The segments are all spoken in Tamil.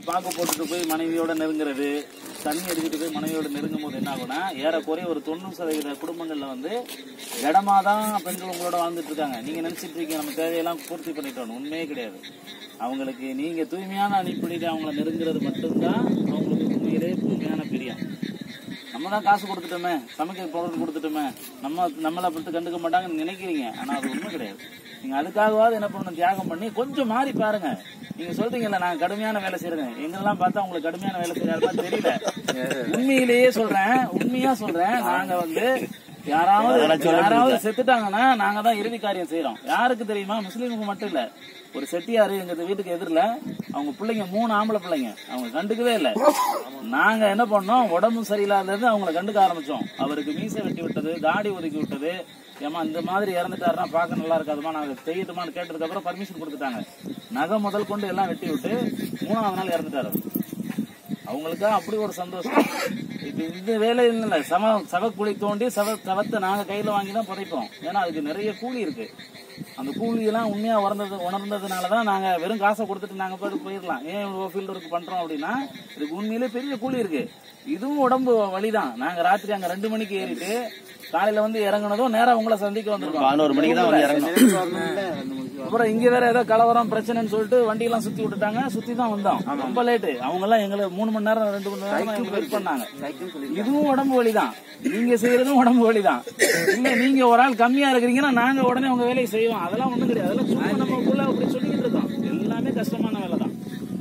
பாக்கு போட்டுட்டு போய் மனைவியோட நெருங்குறது தண்ணி அடிச்சுட்டு போய் மனைவியோட நெருங்கும் போது என்ன ஆகும்னா ஏறக்குறைய ஒரு தொண்ணூறு சதவீத குடும்பங்கள்ல வந்து இடமா தான் பெண்கள் உங்களோட வாழ்ந்துட்டு இருக்காங்க நீங்க நினைச்சிட்டு இருக்கீங்க நம்ம தேவையெல்லாம் பூர்த்தி பண்ணிட்டோம் உண்மையே கிடையாது அவங்களுக்கு நீங்க தூய்மையான அடிப்படையில் அவங்கள நெருங்குறது மட்டும்தான் அவங்களுக்கு உண்மையிலே தூய்மையான பிரியம் நம்ம தான் காசு கொடுத்துட்டோமே சமைக்க பொருள் கொடுத்துட்டோமே நம்ம நம்மளை பத்தி கண்டுக்க மாட்டாங்கன்னு நினைக்கிறீங்க ஆனா அது உண்மை கிடையாது நீங்க அதுக்காகவாவது என்ன பண்ணணும் தியாகம் பண்ணி கொஞ்சம் மாறி பாருங்க நீங்க சொல்றீங்கல்ல நான் கடுமையான வேலை செய்யறேன் எங்கெல்லாம் பார்த்தா உங்களுக்கு கடுமையான வேலை செய்யறாரு தெரியல உண்மையிலேயே சொல்றேன் உண்மையா சொல்றேன் நாங்க வந்து யாராவது யாராவது செத்துட்டாங்கன்னா நாங்க தான் இறுதி காரியம் செய்யறோம் யாருக்கு தெரியுமா முஸ்லீமுக்கு மட்டும் இல்ல ஒரு செட்டியாரு எங்க வீட்டுக்கு எதிரில அவங்க பிள்ளைங்க மூணு ஆம்பளை பிள்ளைங்க அவங்க கண்டுக்கவே இல்ல நாங்க என்ன பண்ணோம் உடம்பு சரியில்லாதது அவங்கள கண்டுக்க ஆரம்பிச்சோம் அவருக்கு மீசை வெட்டி விட்டது தாடி ஒதுக்கி விட்டது ஏமா இந்த மாதிரி இறந்துட்டாருன்னா பார்க்க நல்லா இருக்காதுமா நாங்க செய்யட்டுமான்னு கேட்டதுக்கு அப்புறம் பர்மிஷன் கொடுத்துட்டாங்க நகை முதல் கொண்டு எல்லாம் வெட்டி விட்டு மூணாவது நாள் இறந்துட்டாரு அவர். அவங்களுக்கா அப்படி ஒரு சந்தோஷம் இப்ப இந்த வேலை இல்ல சம சவ குழி தோண்டி சவ சவத்தை நாங்க கையில வாங்கி தான் புதைப்போம் ஏன்னா அதுக்கு நிறைய கூலி இருக்கு அந்த கூலி எல்லாம் உண்மையா உணர்ந்தது உணர்ந்ததுனாலதான் நாங்க வெறும் காசை கொடுத்துட்டு நாங்க போய் போயிடலாம் ஏன் இவ்வளவு ஃபீல்டு ஒர்க் பண்றோம் அப்படின்னா இதுக்கு உண்மையிலே பெரிய கூலி இருக்கு இதுவும் உடம்பு வலிதான் நாங்க ராத்திரி அங்க ரெண்டு மணிக்கு ஏறிட்டு காலையில வந்து இறங்குனதும் நேரா உங்களை சந்திக்க வந்திருக்கோம் பதினோரு மணிக்கு தான் வந்து இறங்கணும் அப்புறம் இங்க வேற ஏதோ கலவரம் பிரச்சனைன்னு சொல்லிட்டு வண்டி எல்லாம் சுத்தி விட்டுட்டாங்க சுத்தி தான் வந்தோம் ரொம்ப லேட்டு அவங்க எல்லாம் எங்களை மூணு மணி நேரம் ரெண்டு மணி நேரம் வெயிட் பண்ணாங்க இதுவும் உடம்பு வலிதான் நீங்க செய்யறதும் உடம்பு வலிதான் இல்ல நீங்க ஒரு ஆள் கம்மியா இருக்கிறீங்கன்னா நாங்க உடனே உங்க வேலையை செய்வோம் அதெல்லாம் ஒண்ணும் கிடையாது அதெல்லாம் சும்மா நமக்குள்ள அப்படி சொல்லிக்கிட்டு இருக்கோம் எல்லாமே கஷ்டமான வேலை தான்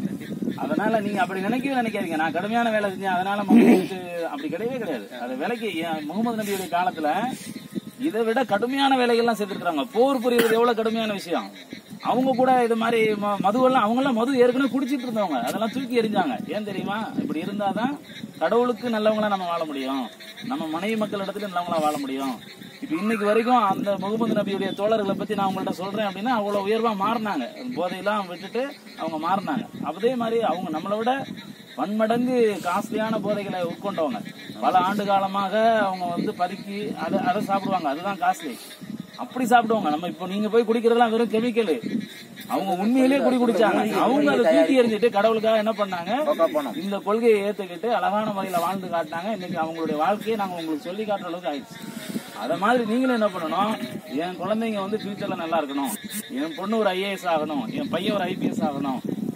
அதனால நீங்க அப்படி நினைக்கவே நினைக்காதீங்க நான் கடுமையான வேலை செஞ்சேன் அதனால மக்களுக்கு அப்படி கிடையவே கிடையாது அது வேலைக்கு ஏன் முகமது நபியுடைய காலத்துல இதை விட கடுமையான வேலைகள்லாம் செய்திருக்காங்க போர் புரியுறது எவ்வளவு கடுமையான விஷயம் அவங்க கூட இது மாதிரி ம- மதுவெல்லாம் அவங்க எல்லாம் மது ஏற்கனவே குடிச்சிட்டு இருந்தவங்க அதெல்லாம் தூக்கி எறிஞ்சாங்க ஏன் தெரியுமா இப்படி இருந்தாதான் கடவுளுக்கு நல்லவங்களா நம்ம வாழ முடியும் நம்ம மனைவி மக்கள் இடத்துல நல்லவங்களா வாழ முடியும் இப்ப இன்னைக்கு வரைக்கும் அந்த முகமது நபியுடைய தோழர்களை பத்தி நான் உங்கள்ட்ட சொல்றேன் அப்படின்னா அவ்வளவு உயர்வா மாறினாங்க போதையெல்லாம் விட்டுட்டு அவங்க மாறினாங்க அதே மாதிரி அவங்க நம்மளை விட பன்மடங்கு காஸ்ட்லியான போதைகளை உட்கொண்டவங்க பல ஆண்டு காலமாக அவங்க வந்து பதுக்கி அதை அதை சாப்பிடுவாங்க அதுதான் காஸ்ட்லி அப்படி சாப்பிடுவாங்க நம்ம இப்போ நீங்க போய் குடிக்கிறதெல்லாம் வெறும் கெமிக்கல் அவங்க உண்மையிலேயே குடி குடிச்சாங்க அவங்க அதை தூக்கி எறிஞ்சிட்டு கடவுளுக்காக என்ன பண்ணாங்க இந்த கொள்கையை ஏத்துக்கிட்டு அழகான முறையில வாழ்ந்து காட்டினாங்க இன்னைக்கு அவங்களுடைய வாழ்க்கையை நாங்க உங்களுக்கு சொல்லி காட்டுற அளவுக்கு ஆயிடுச்சு அத மாதிரி நீங்களும் என்ன பண்ணணும் என் குழந்தைங்க வந்து ஃபியூச்சர்ல நல்லா இருக்கணும் என் பொண்ணு ஒரு ஐஏஎஸ் ஆகணும் என் பையன் ஒரு ஐபிஎஸ் ஆகணும்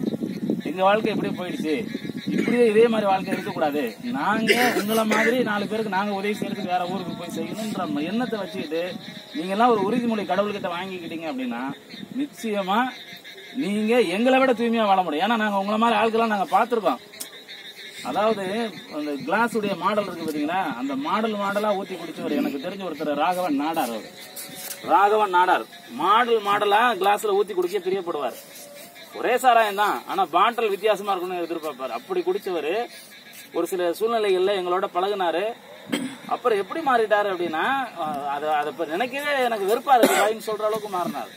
எங்க வாழ்க்கை இப்படியே போயிடுச்சு இப்படியே இதே மாதிரி வாழ்க்கை இருக்கக்கூடாது நாங்க உங்களை மாதிரி நாலு பேருக்கு நாங்க உதவி செய்யறதுக்கு வேற ஊருக்கு போய் செய்யணும்ன்ற எண்ணத்தை வச்சுக்கிட்டு நீங்க எல்லாம் ஒரு உறுதிமொழி கடவுள்கிட்ட வாங்கிக்கிட்டீங்க அப்படின்னா நிச்சயமா நீங்க எங்களை விட தூய்மையா வாழ முடியும் ஏன்னா நாங்க உங்களை மாதிரி ஆட்கள்லாம் நாங்க பார்த்திருக்கோம் அதாவது அந்த கிளாஸ் உடைய மாடல் இருக்கு பாத்தீங்களா அந்த மாடல் மாடலா ஊத்தி குடிச்சவர் எனக்கு தெரிஞ்ச ஒருத்தர் ராகவன் நாடார் அவர் ராகவன் நாடார் மாடல் மாடலா கிளாஸ்ல ஊத்தி குடிக்க பிரியப்படுவார் ஒரே சாராயம் தான் ஆனா பாட்டில் வித்தியாசமா இருக்கணும்னு எதிர்பார்ப்பாரு அப்படி குடிச்சவரு ஒரு சில சூழ்நிலைகள்ல எங்களோட பழகுனாரு அப்புறம் எப்படி மாறிட்டாரு அப்படின்னா அஹ் அதை அதை இப்ப நினைக்கவே எனக்கு வெறுப்பா இருக்கு வாயின்னு சொல்ற அளவுக்கு மாறினார்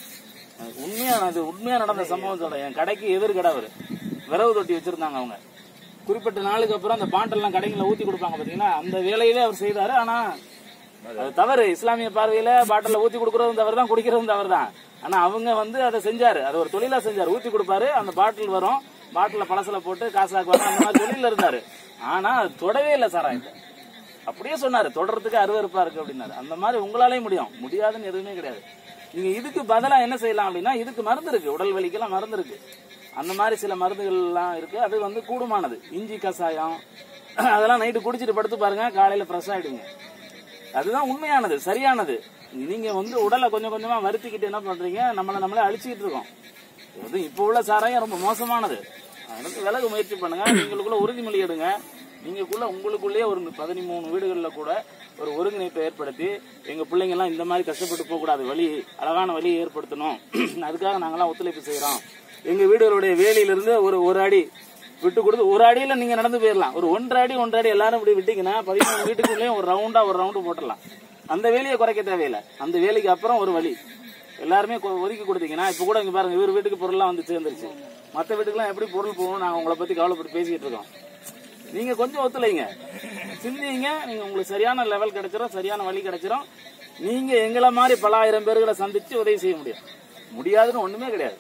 எனக்கு உண்மையா அது உண்மையா நடந்த சம்பவம் சொல்றேன் என் கடைக்கு எதிர் கடை அவரு விரவு தொட்டி வச்சிருந்தாங்க அவங்க குறிப்பிட்ட நாளுக்கு அப்புறம் அந்த பாட்டெல்லாம் கடைகளை ஊத்தி கொடுப்பாங்க பாத்தீங்கன்னா அந்த வேலையவே அவர் செய்தாரு ஆனா அது தவறு இஸ்லாமிய பார்வையில பாட்டில ஊத்தி கொடுக்கறதும் தவறு தான் குடிக்கிறதும் தவறு தான் ஆனா அவங்க வந்து அதை செஞ்சாரு அது ஒரு தொழிலா செஞ்சாரு ஊத்தி கொடுப்பாரு அந்த பாட்டில் வரும் பாட்டில பழசுல போட்டு காசாக்குவாங்க அந்த மாதிரி தொழில இருந்தாரு ஆனா அது தொடவே இல்லை சாராயத்தை அப்படியே சொன்னாரு தொடர்றதுக்கு அருவருப்பா இருக்கு அப்படின்னாரு அந்த மாதிரி உங்களாலே முடியும் முடியாதுன்னு எதுவுமே கிடையாது நீங்க இதுக்கு பதிலா என்ன செய்யலாம் அப்படின்னா இதுக்கு மருந்து இருக்கு உடல் வலிக்கெல்லாம் மருந்து இருக்கு அந்த மாதிரி சில மருந்துகள் எல்லாம் இருக்கு அது வந்து கூடுமானது இஞ்சி கஷாயம் அதெல்லாம் நைட்டு குடிச்சிட்டு படுத்து பாருங்க காலையில ஃப்ரெஷ் ஆயிடுங்க அதுதான் உண்மையானது சரியானது நீங்க வந்து உடலை கொஞ்சம் கொஞ்சமா வருத்திக்கிட்டு என்ன பண்றீங்க நம்மளை நம்மளே அழிச்சுக்கிட்டு இருக்கோம் அது இப்போ உள்ள சாராயம் ரொம்ப மோசமானது அதுக்கு விலகு முயற்சி பண்ணுங்க நீங்களுக்குள்ள உறுதிமொழி எடுங்க நீங்களுக்குள்ள உங்களுக்குள்ளேயே ஒரு பதிமூணு வீடுகளில் கூட ஒரு ஒருங்கிணைப்பை ஏற்படுத்தி எங்க பிள்ளைங்க எல்லாம் இந்த மாதிரி கஷ்டப்பட்டு போக கூடாது வழி அழகான வழியை ஏற்படுத்தணும் அதுக்காக நாங்கெல்லாம் ஒத்துழைப்பு செய்யறோம் எங்க வீடுகளுடைய வேலியிலிருந்து ஒரு ஒரு அடி விட்டு கொடுத்து ஒரு அடியில நீங்க நடந்து போயிடலாம் ஒரு ஒன்றரை அடி ஒன்றரை அடி எல்லாரும் இப்படி விட்டீங்கன்னா பதிமூணு வீட்டுக்குள்ளேயும் ஒரு ரவுண்டா ஒரு ரவுண்டு போட்டுடலாம் அந்த வேலையை குறைக்க தேவையில்லை அந்த வேலைக்கு அப்புறம் ஒரு வழி எல்லாருமே கொ- ஒதுக்கி கொடுத்தீங்கன்னா இப்ப கூட இங்க பாருங்க இவர் வீட்டுக்கு பொருள்லாம் வந்து சேர்ந்துருச்சு மத்த வீட்டுக்குலாம் எப்படி பொருள் போகணும் நாங்க உங்களை பத்தி கவலைப்பட்டு பேசிட்டு இருக்கோம் நீங்க கொஞ்சம் ஒத்துழைங்க சிந்திங்க நீங்க உங்களுக்கு சரியான லெவல் கிடைச்சிரும் சரியான வழி கிடைச்சிரும் நீங்க எங்களை மாதிரி பல ஆயிரம் பேர்களை சந்திச்சு உதவி செய்ய முடியும் முடியாதுன்னு ஒண்ணுமே கிடையாது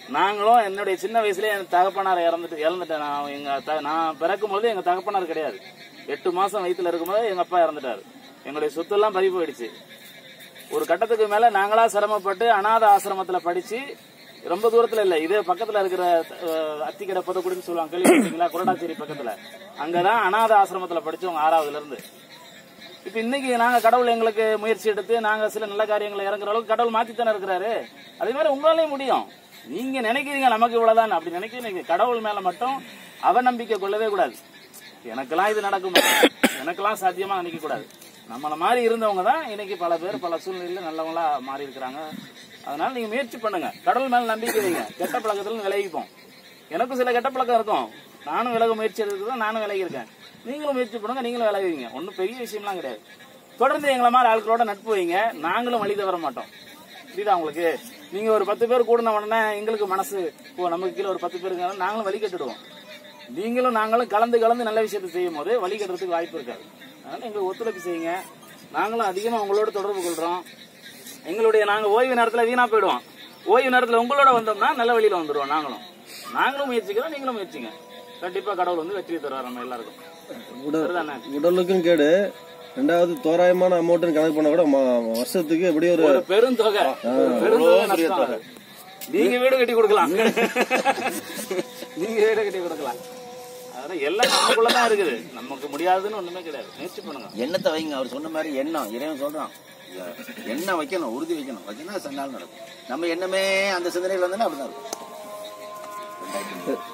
நாங்களும் என்னுடைய சின்ன வயசுலயே என் தகப்பனார் இறந்துட்டு இறந்துட்டேன் நான் எங்க த- நான் பிறக்கும் போது எங்க தகப்பனார் கிடையாது எட்டு மாசம் வயித்துல இருக்கும்போது எங்க அப்பா இறந்துட்டாரு எங்களுடைய சொத்து எல்லாம் பறி போயிடுச்சு ஒரு கட்டத்துக்கு மேல நாங்களா சிரமப்பட்டு அனாத ஆசிரமத்துல படிச்சு ரொம்ப தூரத்துல இல்ல இதே பக்கத்துல இருக்கிற அஹ், அத்திக்கடை புதக்குடின்னு சொல்லுவாங்க கேள்விப்பட்டீங்களா குரடாச்சேரி பக்கத்துல அங்கதான் அனாத ஆசிரமத்துல படிச்சவங்க ஆறாவதுல இருந்து இப்ப இன்னைக்கு நாங்க கடவுள் எங்களுக்கு முயற்சி எடுத்து நாங்க சில நல்ல காரியங்களை இறங்குற அளவுக்கு கடவுள் மாத்தித்தானே இருக்கிறாரு அதே மாதிரி உங்களாலையும் முடியும் நீங்க நினைக்கிறீங்க நமக்கு இவ்வளவுதான் அப்படி நினைக்கிறீங்க கடவுள் மேல மட்டும் அவநம்பிக்கை கொள்ளவே கூடாது எனக்கெல்லாம் இது நடக்கும் எனக்கெல்லாம் சாத்தியமா நினைக்க கூடாது நம்மள மாதிரி இருந்தவங்க தான் இன்னைக்கு பல பேர் பல சூழ்நிலையில நல்லவங்களா மாறி இருக்கிறாங்க அதனால நீங்க முயற்சி பண்ணுங்க கடவுள் மேல நம்பிக்கை வைங்க கெட்ட பழக்கத்துல விலகிப்போம் எனக்கும் சில கெட்ட பழக்கம் இருக்கும் நானும் விலக முயற்சி எடுத்துதான் நானும் விலகி இருக்கேன் நீங்களும் முயற்சி பண்ணுங்க நீங்களும் விலகுவீங்க ஒன்றும் பெரிய விஷயம்லாம் கிடையாது தொடர்ந்து எங்களை மாதிரி ஆட்களோட நட்பு வைங்க நாங்களும் வழி தவற மாட்டோம் புரியுதா உங்களுக்கு நீங்க ஒரு பத்து பேர் கூடின உடனே எங்களுக்கு மனசு ஓ நமக்கு கீழே ஒரு பத்து பேர் இருக்காங்க நாங்களும் வழி கட்டுடுவோம் நீங்களும் நாங்களும் கலந்து கலந்து நல்ல விஷயத்தை செய்யும் போது வழி கட்டுறதுக்கு வாய்ப்பு இருக்காது அதனால எங்களுக்கு ஒத்துழைப்பு செய்யுங்க நாங்களும் அதிகமா உங்களோட தொடர்பு கொள்றோம் எங்களுடைய நாங்க ஓய்வு நேரத்துல வீணா போயிடுவோம் ஓய்வு நேரத்துல உங்களோட வந்தோம்னா நல்ல வழியில வந்துடுவோம் நாங்களும் நாங்களும் முயற்சிக்கிறோம் நீங்களும் முயற்சிங்க கண்டிப்பா கடவுள் வந்து வெற்றி தருவார் நம்ம எல்லாருக்கும் உடல் சரிதானே உடலுக்கும் கேடு ரெண்டாவது தோராயமான அமௌண்ட் கணக்கு பண்ணா கூட ம- வருஷத்துக்கு எப்படி ஒரு ஒரு பெருந்தொகை ஒரு பெருந்தொகை நஷ்டம் அது. நீங்க வீடு கட்டி கொடுக்கலாம் நீங்க வீடு கட்டி கொடுக்கலாம் அதனால எல்லாம் நமக்குள்ளதான் இருக்குது நமக்கு முடியாதுன்னு ஒண்ணுமே கிடையாது முயற்சி பண்ணுங்க எண்ணத்தை வைங்க அவர் சொன்ன மாதிரி எண்ணம் இறைவன் சொல்றான் எண்ணம் வைக்கணும் உறுதி வைக்கணும் வச்சுன்னா சண்டால் நடக்கும் நம்ம எண்ணமே அந்த சிந்தனைகள் வந்தா அப்படிதான் இருக்கும்